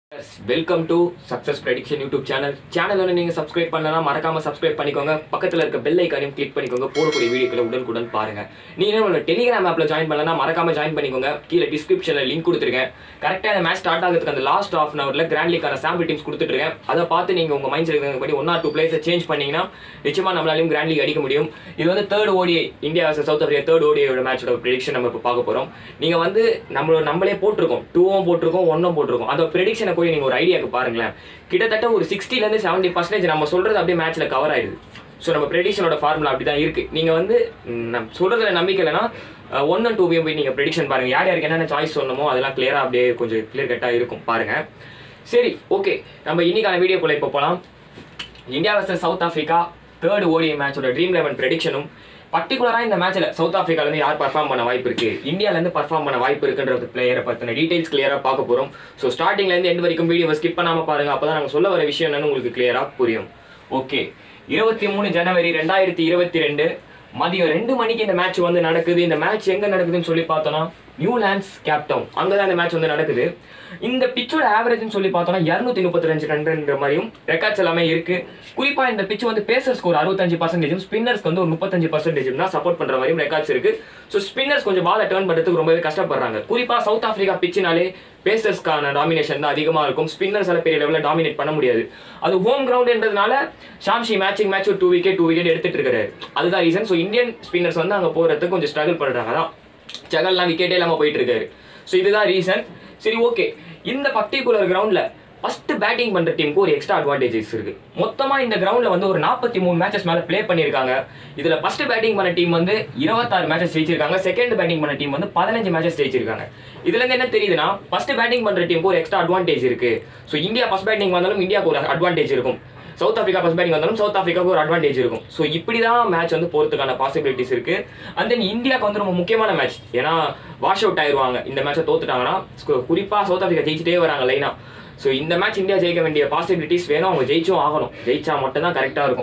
welcome to success prediction YouTube channel channel வந்து நீங்கள் subscribe பண்ணலாம் மறக்காம சப்ஸ்கிரைப் பண்ணிக்கோங்க பக்கத்தில் இருக்க பெல் ஐக்கானையும் கிளிக் பண்ணிக்கோங்க போடக்கூடிய வீடியோக்களை உடனுக்குடன் பாருங்க நீங்கள் நம்மளோட டெலிகிராம் ஆப்பில் ஜாயின் பண்ணலாம் மறக்காம ஜாயின் பண்ணிக்கோங்க கீழே டிஸ்கிரிப்ஷனில் லிங்க் கொடுத்துருக்கேன் கரெக்டாக அந்த மேட்ச் ஸ்டார்ட் ஆகிறதுக்கு அந்த லாஸ்ட் ஆஃப் அன் ஹவரில் கிராண்ட் லீக்கான சாம்பிள் டீம்ஸ் கொடுத்துட்ருக்கேன் அதை பார்த்து நீங்கள் உங்கள் மைண்ட் செட் படி ஒன் ஆர் டூ பிளேஸை சேஞ்ச் பண்ணீங்கன்னா நிச்சயமாக நம்மளாலையும் கிராண்ட் லீக் அடிக்க முடியும் இது வந்து third ODI India vs South Africa third ஓடிஐயோட மேட்சோட ப்ரெடிக்ஷன் நம்ம இப்போ பார்க்க போகிறோம் நீங்கள் வந்து நம்மளோட நம்மளே போட்டிருக்கோம் டூவும் போட்டிருக்கோம் ஒன்னும் போட்டிருக்கோம் அந்த ப்ரெடிக்ஷனை போய் நீங்கள் ஒரு ஐடியாக்கு பாருங்களேன் கிட்டத்தட்ட ஒரு சிக்ஸ்டிலேருந்து செவன்ட்டி பர்சன்டேஜ் நம்ம சொல்கிறது அப்படியே மேட்ச்சில் கவர் ஆயிடுது ஸோ நம்ம ப்ரெடிக்ஷனோட ஃபார்முலா அப்படி தான் இருக்குது நீங்கள் வந்து ம், நம்ம சொல்கிறதுல நம்பிக்கை இல்லைன்னா ஒன் அண்ட் டூவையும் போய் நீங்கள் ப்ரெடிக்ஷன் பாருங்கள் யார் யாருக்கு என்னென்ன சாய்ஸ் சொன்னமோ அதெல்லாம் கிளியராக அப்படியே கொஞ்சம் கிளியர் கட்டாக இருக்கும் பாருங்கள் சரி ஓகே நம்ம இன்னைக்கான வீடியோக்குள்ளே இப்போ போகலாம் India versus South Africa third ODI மேட்சோட ட்ரீம் லெவன் ப்ரெடிக்ஷனும் பர்டிகுலராக இந்த மேட்ச்சில் சவுத் ஆஃப்ரிக்காலேருந்து யார் பர்ஃபார்ம் பண்ண வாய்ப்பு இருக்கு இந்தியாவிலேருந்து பர்ஃபார்ம் பண்ண வாய்ப்பு இருக்குன்ற பிளேயரை பற்றின டீடைல்ஸ் கிளியராக பார்க்க போகிறோம் ஸோ ஸ்டார்டிங்லேருந்து எண்ட் வரைக்கும் வீடியோவை ஸ்கிப் பண்ணாமல் பாருங்க அப்போ தான் நாங்கள் சொல்ல வர விஷயம் என்னன்னு உங்களுக்கு கிளியராக புரியும் ஓகே இருபத்தி மூணு ஜனவரி ரெண்டாயிரத்தி இருபத்தி ரெண்டு மதியம் ரெண்டு மணிக்கு இந்த மேட்ச் வந்து நடக்குது இந்த மேட்ச் எங்க நடக்குதுன்னு சொல்லி பார்த்தோம்னா நியூலாண்ட்ஸ் கேப்டவுன் அங்கே தான் இந்த மேட்ச் வந்து நடக்குது இந்த பிச்சோட ஆவரேஜ்னு சொல்லி பார்த்தோம்னா இரநூத்தி முப்பத்தி ரெண்டு ரன்ன்ற மாதிரியும் ரெக்கார்ட்ஸ் எல்லாமே இருக்கு குறிப்பா இந்த பிச் வந்து பேசர்ஸ்க்கு ஒரு அறுபத்தஞ்சு பர்சன்டேஜும் ஸ்பின்னர்ஸ்க்கு வந்து ஒரு முப்பத்தஞ்சு பர்சன்டேஜும் தான் சப்போர்ட் பண்ற மாதிரியும் ரெக்கார்ட்ஸ் இருக்கு ஸோ ஸ்பின்னர்ஸ் கொஞ்சம் பாலை டேர்ன் பண்ணுறதுக்கு ரொம்பவே கஷ்டப்படுறாங்க குறிப்பா சவுத் ஆஃப்ரிக்கா பிச்சினாலே பேசர்ஸ்க்கான டாமினேஷன் தான் அதிகமாக இருக்கும் ஸ்பின்னர்ஸ் எல்லாம் பெரிய லெவலில் டாமினேட் பண்ண முடியாது அது ஹோம் கிரவுண்ட்ன்றதுனால ஷாம்ஷி மேட்சிங் மேட்ச் ஒரு டூ விக்கெட் டூ விக்கெட் எடுத்துட்டு இருக்காரு அதுதான் ரீசன் ஸோ இந்தியன் ஸ்பின்னர்ஸ் வந்து அங்கே போகிறதுக்கு கொஞ்சம் ஸ்ட்ரகிள் பண்ணுறாங்க தான் ஜகல்லாம் விக்கெட்டே இல்லாமல் போயிட்டு இருக்காரு ஸோ இதுதான் ரீசன் சரி ஓகே இந்த பர்டிகுலர் கிரவுண்டில் ஃபர்ஸ்ட் பேட்டிங் பண்ற டீமுக்கு ஒரு எக்ஸ்ட்ரா அட்வான்டேஜஸ் இருக்கு மொத்தமா இந்த கிரவுண்ட்ல வந்து ஒரு நாற்பத்தி மூணு மேட்சஸ் மேல ப்ளே பண்ணிருக்காங்க இதுல ஃபர்ஸ்ட் பேட்டிங் பண்ண டீம் வந்து இருபத்தாறு மேட்சஸ் ஜெயிச்சிருக்காங்க செகண்ட் பேட்டிங் பண்ண டீம் வந்து பதினஞ்சு மேட்சஸ் ஜெயிச்சிருக்காங்க இதுல இருந்து என்ன தெரியுதுன்னா ஃபர்ஸ்ட் பேட்டிங் பண்ற டீமுக்கு ஒரு எக்ஸ்ட்ரா அட்வான்டேஜ் இருக்கு ஸோ இந்தியா ஃபர்ஸ்ட் பேட்டிங் வந்தாலும் இந்தியாவுக்கு ஒரு அட்வான்டேஜ் இருக்கும் சவுத் ஆஃப்ரிக்கா ஃபர்ஸ்ட் பேட்டிங் வந்தாலும் சவுத் ஆஃப்ரிக்காவுக்கு ஒரு அட்வான்டேஜ் இருக்கும் ஸோ இப்படி தான் மேட்ச் வந்து போகிறதுக்கான பாசிபிலிட்டிஸ் இருக்கு அண்ட் தென் இந்தியாவுக்கு வந்து ரொம்ப முக்கியமான மேட்ச் ஏன்னா வாஷ் அவுட் ஆயிருவாங்க இந்த மேட்சை தோத்துட்டாங்கன்னா குறிப்பாக சவுத் ஆஃப்ரிக்கா ஜெயிச்சிட்டே வராங்க லைனா ஸோ இந்த மேட்ச் இந்தியா ஜெயிக்க வேண்டிய பாசிபிலிட்டிஸ் வேணும் அவங்க ஜெயிச்சும் ஆகணும் ஜெயிச்சா மட்டும் தான் கரெக்டாக இருக்கும்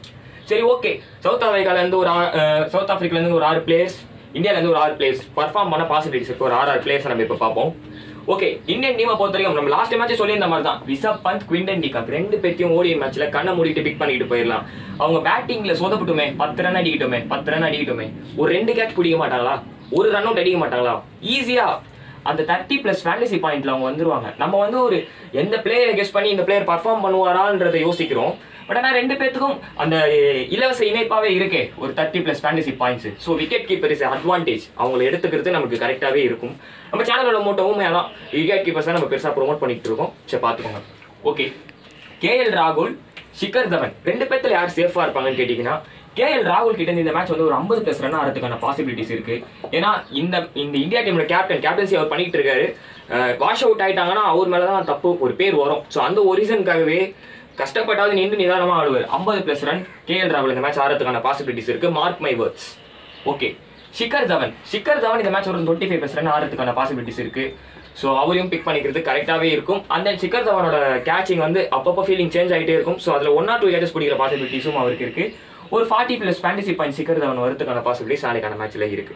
சரி ஓகே சவுத் ஆஃப்ரிக்காலேருந்து ஒரு ஆ- அஹ், சவுத் ஆஃப்ரிக்காலேருந்து ஒரு ஆறு பிளேயர்ஸ் இந்தியாவிலேருந்து ஒரு ஆறு பிளேயர்ஸ் பர்ஃபார்ம் பண்ண பாசிபிலிட்டிஸ் இருக்கு ஒரு ஆறு ஆறு பிளேயர்ஸ் நம்ம இப்போ பார்ப்போம் ஓகே இந்தியன் டீமை பொறுத்த வரைக்கும் நம்ம லாஸ்ட் மேட்ச் சொல்லியிருந்த மாதிரி தான் ரிஷப் பந்த் குவிண்டன் டிகாக் ரெண்டு பேர்த்தையும் ஓடிய மேட்ச்ல கண்ணை மூடிட்டு பிக் பண்ணிட்டு போயிடலாம் அவங்க பேட்டிங்ல சொதப்பட்டுமே பத்து ரன் அடிக்கட்டுமே பத்து ரன் அடிக்கட்டுமே ஒரு ரெண்டு கேட்ச் பிடிக்க மாட்டாங்களா ஒரு ரன் அவுட் அடிக்க மாட்டாங்களா ஈஸியா அந்த தேர்ட்டி பிளஸ் ஃபேண்டசி பாயிண்ட்ல அவங்க வந்துருவாங்க நம்ம வந்து ஒரு எந்த பிளேயரை கெஸ் பண்ணி இந்த பிளேயர் பர்ஃபார்ம் பண்ணுவாரான்றதை யோசிக்கிறோம் பட் ஆனால் ரெண்டு பேத்துக்கும் அந்த அஹ், இலவச இணைப்பாவே இருக்கே ஒரு thirty plus fantasy points so wicket keeper is advantage அவங்களை எடுத்துக்கிறது நமக்கு கரெக்டாகவே இருக்கும் நம்ம சேனலோட மோட்டோவும் அதான் விக்கெட் கீப்பர்ஸ் தான் நம்ம பெருசாக ப்ரோமோட் பண்ணிட்டு இருக்கோம் சரி பார்த்துக்கோங்க ஓகே கேஎல் ராகுல் ஷிகர் தவன் ரெண்டு பேர்த்துல யார் சேஃபா இருப்பாங்கன்னு கேட்டீங்கன்னா கேஎல் ராகுல் கிட்ட இருந்து இந்த மேட்ச் வந்து ஒரு 50 பிளஸ் ரன் ஆகிறதுக்கான பாசிபிலிட்டிஸ் இருக்கு ஏன்னா இந்த இந்த இந்தியா டீமோட கேப்டன் கேப்டன்சி அவர் பண்ணிட்டு இருக்காரு வாஷ் அவுட் ஆயிட்டாங்கன்னா அவர் மேல தான் தப்பு ஒரு பேர் வரும் ஸோ அந்த ஒரு ரீசனுக்காகவே கஷ்டப்பட்டாவது நின்று நிதானமா ஆடுவார் 50 பிளஸ் ரன் கேஎல் ராகுல் இந்த மேட்ச் ஆடுறதுக்கான பாசிபிலிட்டிஸ் இருக்கு mark my words okay Shikhar Dhawan Shikhar Dhawan இந்த மேட்ச் ஒரு டுவெண்ட்டி ஃபைவ் பிளஸ் ரன் ஆடுறதுக்கான பாசிபிலிட்டிஸ் இருக்கு ஸோ அவரையும் பிக் பண்ணிக்கிறது கரெக்டாகவே இருக்கும் அந்த சிக்கர் தவனோட கேச்சிங் வந்து அப்பப்போ ஃபீலிங் சேஞ்ச் ஆகிட்டே இருக்கும் ஸோ அதில் ஒன் ஆர் டூ கேச்சஸ் பிடிக்கிற பாசிபிலிட்டிஸும் அவருக்கு இருக்கு ஒரு forty plus fantasy point Shikhar Dhawan வரதுக்கான பாசிபிலிட்டிஸ் நாளைக்கான மேட்ச்ல இருக்கு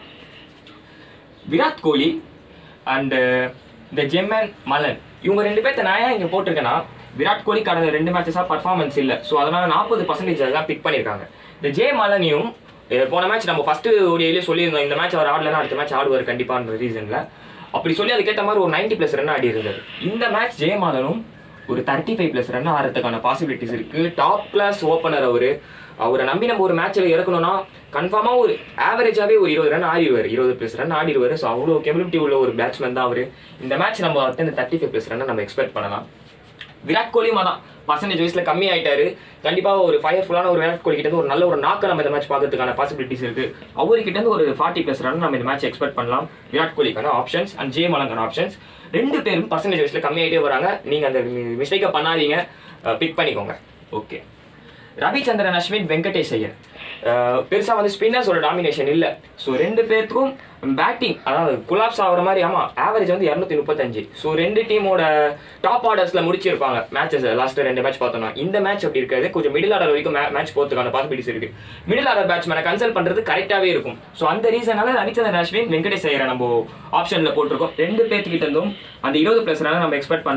விராட் கோலி அண்ட் இந்த ஜெம்மன் மலன் இவங்க ரெண்டு பேர்த்த நான் ஏன் இங்கே போட்டிருக்கேன்னா விராட் கோலி கடந்த ரெண்டு மேட்சஸாக பர்ஃபார்மன்ஸ் இல்லை ஸோ அதனால நாற்பது பர்சன்டேஜ் தான் பிக் பண்ணியிருக்காங்க இந்த ஜே மலனையும் அஹ், போன மேட்ச் நம்ம ஃபர்ஸ்ட் ஓடியிலே சொல்லியிருந்தோம் இந்த மேட்ச் அவர் ஆடலைன்னா அடுத்த மேட்ச் ஆடுவார் கண்டிப்பான்ற ரீசனில் அப்படி சொல்லி அதுக்கேற்ற மாதிரி ஒரு 90 ப்ளஸ் ரன் ஆடி இருந்தார் இந்த மேட்ச் ஜெயமாலனும் ஒரு தேர்ட்டி ஃபைவ் ப்ளஸ் ரன் ஆகிறதுக்கான பாசிபிலிட்டிஸ் இருக்கு டாப் கிளாஸ் ஓப்பனர் அவரு அவரை நம்பி நம்ம ஒரு மேட்ச்சில் இறக்கணும்னா கன்ஃபார்மாக ஒரு ஆவரேஜாகவே ஒரு இருபது ரன் ஆடிடுவார் இருபது ப்ளஸ் ரன் ஆடிடுவார் ஸோ அவ்வளோ கெபிலிட்டி உள்ள ஒரு பேட்ஸ்மேன் தான் அவர் இந்த மேட்ச் நம்ம வந்து இந்த தேர்ட்டி ஃபைவ் ப்ளஸ் ரன்னை நம்ம எக்ஸ்பெக்ட் பண்ணலாம் விராட் கோலியும் அதான் பர்சன்டேஜ் வைஸ்ல கம்மி ஆயிட்டாரு கண்டிப்பா ஒரு ஃபயர்ஃபுல்லான ஒரு விராட் கோலி கிட்ட இருந்து ஒரு நல்ல ஒரு நாக்க நம்ம இந்த மேட்ச் பார்க்கறதுக்கான பாசிபிலிட்டிஸ் இருக்கு அவர்கிட்ட இருந்து ஒரு ஃபார்ட்டி பிளஸ் ரன் நம்ம இந்த மேட்ச் எக்ஸ்பெக்ட் பண்ணலாம் விராட் கோலிக்கான ஆப்ஷன்ஸ் அண்ட் ஜே மலங்கான ஆப்ஷன்ஸ் ரெண்டு பேரும் பர்சன்டேஜ் வைஸ்ல கம்மி ஆயிட்டே வராங்க நீங்க அந்த மிஸ்டேக்கை பண்ணாதீங்க பிக் பண்ணிக்கோங்க ஓகே ரவிச்சந்திரன் அஸ்வின் வெங்கடேஷ் ஐயர் அஹ் பெருசா வந்து ஸ்பின்னர்ஸோட டாமினேஷன் இல்ல ஸோ ரெண்டு பேருக்கும் பேட்டிங் அதாவது குலாப்ஸ் ஆகிற மாதிரி ஆமா ஆவரேஜ் வந்து இரநூத்தி முப்பத்தஞ்சு ஸோ ரெண்டு டீமோட டாப் ஆர்டர்ஸ்ல முடிச்சிருப்பாங்க மேட்சஸ் லாஸ்ட் ரெண்டு மேட்ச் பார்த்தோம்னா இந்த மேட்ச் அப்படி இருக்காது கொஞ்சம் மிடில் ஆர்டர் வரைக்கும் மேட்ச் போறதுக்கான பாசிபிலிட்டிஸ் இருக்கு மிடில் ஆர்டர் பேட்ஸ்மேனை கன்சல்ட் பண்றது கரெக்டாவே இருக்கும் ஸோ அந்த ரீசனால ரவிச்சந்திரன் அஸ்வின் வெங்கடேஷ் ஐயரை நம்ம ஆப்ஷன்ல போட்டிருக்கோம் ரெண்டு பேர்த்துக்கிட்ட இருந்தும் அந்த இருபது பிளஸ் நம்ம எக்ஸ்பெக்ட் பண்ணலாம்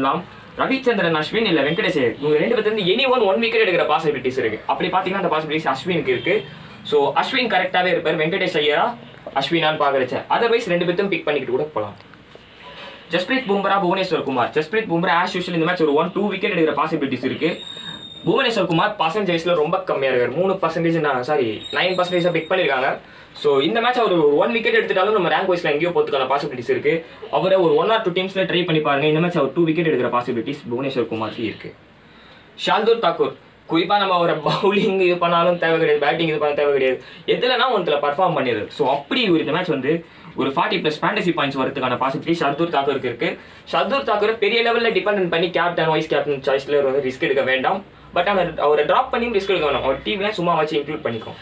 ரவிச்சந்திரன் அஸ்வின் இல்ல வெங்கடேஷ் ஐயர் இவங்க ரெண்டு பேர்த்துல இருந்து எனி ஒன் ஒன் விக்கெட் எடுக்கிற பாசிபிலிட்டிஸ் இருக்கு அப்படி பாத்தீங்கன்னா அந்த பாசிபிலிட்டிஸ் அஸ்வினுக்கு இருக்கு ஸோ அஸ்வின் கரெக்டாவே இருப்பார் வெங்கடேஷ் ஐயரா அஸ்வினான்னு பாக்குறச்ச அதர்வைஸ் ரெண்டு பேர்த்தும் பிக் பண்ணிக்கிட்டு கூட போகலாம் ஜஸ்பிரீத் பும்ரா புவனேஸ்வர் குமார் ஜஸ்பிரீத் பும்ரா ஆஸ் யூஷுவல் இந்த மேட்ச் ஒரு ஒன் டூ விக்கெட் எடுக்கிற பாசிபிலிட்டிஸ் இருக்கு புவனேஸ்வர் குமார் பர்சன்டேஜ்ல ரொம்ப கம்மியா இருக்காரு மூணு பர்சன்டேஜ் நான் சாரி நைன் பர்சன்டேஜ் பிக் பண்ணிருக்காங்க ஸோ இந்த மேட்ச் அவர் ஒரு ஒன் விக்கெட் எடுத்துட்டாலும் நம்ம ரேங்க் வைஸ்ல எங்கேயோ போறதுக்கான பாசிபிலிட்டிஸ் இருக்கு அவரை ஒரு ஒன் ஆர் டூ டீம்ஸ்ல ட்ரை பண்ணி பாருங்க இந்த மேட்ச் அவர் டூ விக்கெட் எடுக்கிற பாசிபிலிட்டிஸ் புவனேஸ்வர் குமாருக்கு இருக்கு ஷால்தூர் தாக்கூர் குறிப்பா நம்ம அவரை பவுலிங் இது பண்ணாலும் தேவை கிடையாது பேட்டிங் இது பண்ண தேவை கிடையாது எதுலனா ஒன்றுல பர்ஃபார்ம் பண்ணிடுது ஸோ அப்படி ஒரு இந்த மேட்ச் வந்து ஒரு ஃபார்ட்டி ப்ளஸ் ஃபேண்டசி பாயிண்ட்ஸ் வரதுக்கான பாசிபிலிட்டி ஷர்தூர் தாக்கூருக்கு இருக்கு ஷர்தூர் தாக்கூர் பெரிய லெவலில் டிபெண்ட் பண்ணி கேப்டன் வைஸ் கேப்டன் சாய்ஸ்ல வந்து ரிஸ்க் எடுக்க வேண்டாம் பட் அவர் அவரை ட்ராப் பண்ணி ரிஸ்க் எடுக்க வேண்டாம் அவர் டீம்ல சும்மா வச்சு இன்க்ளூட் பண்ணிக்கோ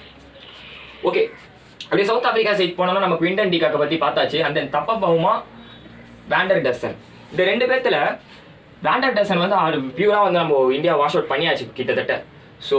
ஓகே அப்படியே சவுத் ஆப்பிரிக்கா சைட் போனோம்னா நம்ம குவிண்டன் டிகாக்க பத்தி பார்த்தாச்சு அந்த தப்ப பவுமா வேண்டர் டர்சன் இந்த ரெண்டு பேர்த்துல வேண்டர் டர்சன் வந்து ஆறு பியூரா வந்து நம்ம இந்தியா வாஷ் அவுட் பண்ணியாச்சு கிட்டத்தட்ட ஸோ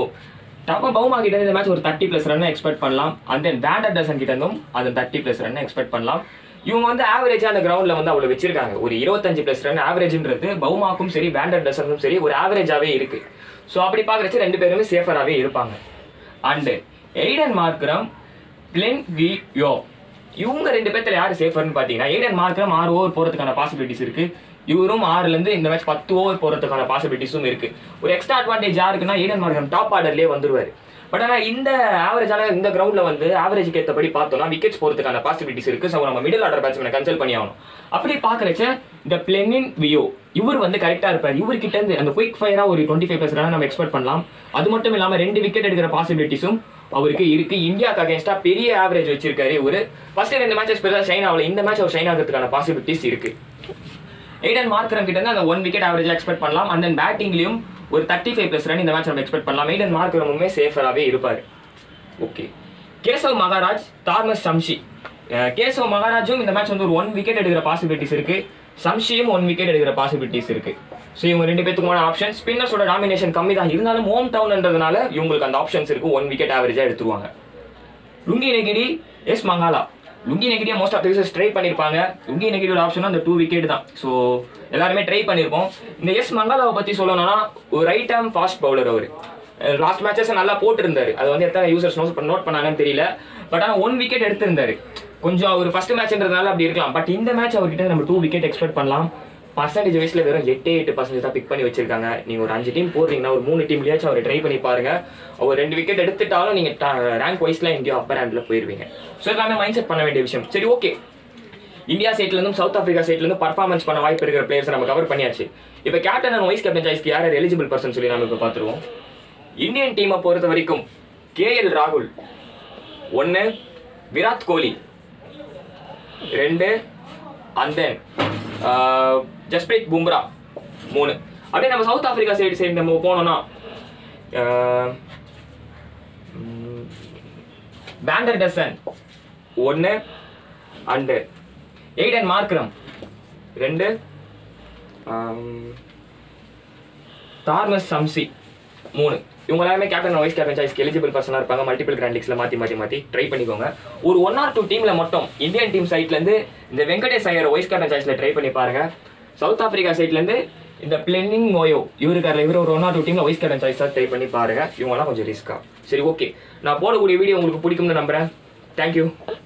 டப்பா பவுமா கிட்ட இருந்து இந்த மேட்ச் ஒரு தேர்ட்டி ப்ளஸ் ரன் எக்ஸ்பெக்ட் பண்ணலாம் அண்ட் தென் வேண்டர் டர்சன் கிட்ட இருந்தும் அந்த தேர்ட்டி ப்ளஸ் ரன் எக்ஸ்பெக்ட் பண்ணலாம் இவங்க வந்து ஆவரேஜா அந்த கிரவுண்ட்ல வந்து அவ்வளவு வச்சிருக்காங்க ஒரு இருபத்தஞ்சு ப்ளஸ் ரன் ஆவரேஜ்ன்றது பவுமாக்கும் சரி வேண்டர் டர்சனுக்கும் சரி ஒரு ஆவரேஜாவே இருக்கு ஸோ அப்படி பார்க்குறச்சு ரெண்டு பேருமே சேஃபராகவே இருப்பாங்க அண்டு எய்டன் மார்க்ரம் கிளென் வி யோ இவங்க ரெண்டு பேர்த்துல யார் சேஃபர்னு பார்த்தீங்கன்னா எய்டன் மார்க்ரம் ஆறு ஓவர் போகிறதுக்கான பாசிபிலிட்டிஸ் இருக்கு இவரும் ஆறுலேருந்து இந்த மேட்ச் பத்து ஓவர் போகிறதுக்கான பாசிபிலிட்டிஸும் இருக்கு ஒரு எக்ஸ்ட்ரா அட்வான்டேஜ் யாருக்குன்னா எய்டன் மார்க்ரம் டாப் ஆர்டர்லேயே வந்துருவாரு பட் ஆனால் இந்த ஆவரேஜான இந்த கிரவுண்டில் வந்து ஆவரேஜ்க்கு ஏற்றபடி பார்த்தோம்னா விக்கெட்ஸ் போகிறதுக்கான பாசிபிலிட்டிஸ் இருக்கு ஸோ நம்ம மிடில் ஆர்டர் பேட்ஸ்மேனை கன்சல்ட் பண்ணி ஆகணும் அப்படி பார்க்குறச்ச இந்த பிளெனின் வியோ இவர் வந்து கரெக்டாக இருப்பார் இவர்கிட்ட இருந்து அந்த குயிக் ஃபயராக ஒரு டுவெண்ட்டி ஃபைவ் ப்ளஸ் நம்ம எக்ஸ்பெக்ட் பண்ணலாம் அது மட்டும் இல்லாமல் ரெண்டு விக்கெட் எடுக்கிற பாசிபிலிட்டிஸும் அவருக்கு இருக்கு இந்தியாவுக்கு அகேன்ஸ்டா பெரிய ஆவரேஜ் வச்சிருக்காரு ஒரு ஃபர்ஸ்ட் ரெண்டு மேட்சஸ் பெருசாக ஷைன் ஆகல இந்த மேட்ச் அவர் ஷைன் ஆகிறதுக்கான பாசிபிலிட்டிஸ் இருக்கு எய்டன் மார்க்கரம் கிட்ட இருந்து அந்த ஒன் விக்கெட் ஆவரேஜ் எக்ஸ்பெக்ட் பண்ணலாம் அண்ட் தென் பேட்டிங்லயும் ஒரு தேர்ட்டி ஃபைவ் ப்ளஸ் ரன் இந்த மேட்ச் நம்ம எக்ஸ்பெக்ட் பண்ணலாம் எய்டன் மார்க்கரமுமே சேஃபராகவே இருப்பார் ஓகே கேசவ் மகாராஜ் தார்மஸ் சம்ஷி அஹ் கேசவ் மகாராஜும் இந்த மேட்ச் வந்து ஒரு ஒன் விக்கெட் எடுக்கிற பாசிபிலிட்டிஸ் இருக்கு சம்ஷியும் ஒன் விக்கெட் எடுக்கிற பாசிபிலிட்டிஸ் இருக்கு ஸோ இவங்க ரெண்டு பேத்துக்குமான ஆப்ஷன் ஸ்பின்னர்ஸோட டாமினேஷன் கம்மி தான் இருந்தாலும் ஹோம் டவுன்ன்றதுனால இவங்களுக்கு அந்த ஆப்ஷன்ஸ் இருக்கு ஒன் விக்கெட் ஆவரேஜா எடுத்துருவாங்க Lungi Ngidi S Magala Lungi நெகிடியை மோஸ்ட் ஆஃப் த ட்ரை பண்ணியிருப்பாங்க லுங்கி நெகிடியோட ஆப்ஷன் அந்த டூ விக்கெட் தான் ஸோ எல்லாருமே ட்ரை பண்ணியிருப்போம் இந்த எஸ் மங்காலாவை பற்றி சொல்லணும்னா ஒரு ரைட் ஆம் ஃபாஸ்ட் பவுலர் அவர் லாஸ்ட் மேட்சஸ் நல்லா போட்டிருந்தாரு அது வந்து எத்தனை யூசர்ஸ் நோட் நோட் பண்ணாங்கன்னு தெரியல பட் ஆனால் ஒன் விக்கெட் எடுத்திருந்தாரு கொஞ்சம் அவர் ஃபர்ஸ்ட் மேட்ச்ன்றதுனால அப்படி இருக்கலாம் பட் இந்த மேட்ச் அவர்கிட்ட நம்ம டூ விக்கெட் எக்ஸ்பெக்ட் பண்ணலாம் பர்சன்டேஜ் வைஸ்ல வெறும் எட்டு எட்டு பர்சன்டேஜ் தான் பிக் பண்ணி வச்சிருக்காங்க நீங்க ஒரு அஞ்சு டீம் போடுறீங்கன்னா ஒரு மூணு டீம்லயாச்சும் அவர் ட்ரை பண்ணி பாருங்க அவர் ரெண்டு விக்கெட் எடுத்துட்டாலும் நீங்க ரேங்க் வைஸ்ல இந்தியா அப்பர் ஹேண்ட்ல போயிருவீங்க ஸோ எல்லாமே மைண்ட் செட் பண்ண வேண்டிய விஷயம் சரி ஓகே இந்தியா சைட்ல இருந்தும் சவுத் ஆப்பிரிக்கா சைட்ல இருந்து பர்ஃபார்மன்ஸ் பண்ண வாய்ப்பு இருக்கிற பிளேயர்ஸ் நம்ம கவர் பண்ணியாச்சு இப்போ கேப்டன் அண்ட் வைஸ் கேப்டன் சாய்ஸ்க்கு யார் எலிஜிபிள் பர்சன் சொல்லி நம்ம இப்போ பார்த்துருவோம் இந்தியன் டீமை பொறுத்த வரைக்கும் கேஎல் ராகுல் ஒன்று விராட் கோலி ரெண்டு அண்ட் தென் ஜஸ்பிரீத் பும்ரா மூணு அப்படியே நம்ம சவுத் ஆப்பிரிக்கா சைடு சைடு நம்ம போனோம்னா பேண்டர் டசன் ஒன்று அண்டு எய்டன் மார்க்ரம் ரெண்டு தார்மஸ் சம்சி மூணு இவங்க எல்லாருமே கேப்டன் வைஸ் கேப்டன் சாய்ஸ்க்கு எலிஜிபிள் பர்சனாக இருப்பாங்க மல்டிபிள் கிராண்ட் லீக்ஸ்ல மாற்றி மாற்றி மாற்றி ட்ரை பண்ணிக்கோங்க ஒரு ஒன் ஆர் டூ டீம்ல மட்டும் இந்தியன் டீம் சைட்லேருந்து இந்த வெங்கடேஷ் ஐயர் வைஸ் கேப்டன் சாய்ஸ்ல ட்ரை பண்ணி பாருங்க சவுத் ஆப்பிரிக்கா சைட்லேருந்து இந்த பிளெனிங் நோயோ இவருக்கார இவர் ஒரு ஒன் ஆர் டூ டீம்ல வைஸ் கேப்டன் சாய்ஸாக ட்ரை பண்ணி பாருங்க இவங்கலாம் கொஞ்சம் ரிஸ்கா சரி ஓகே நான் போடக்கூடிய வீடியோ உங்களுக்கு பிடிக்கும்னு நம்புறேன் தேங்க்யூ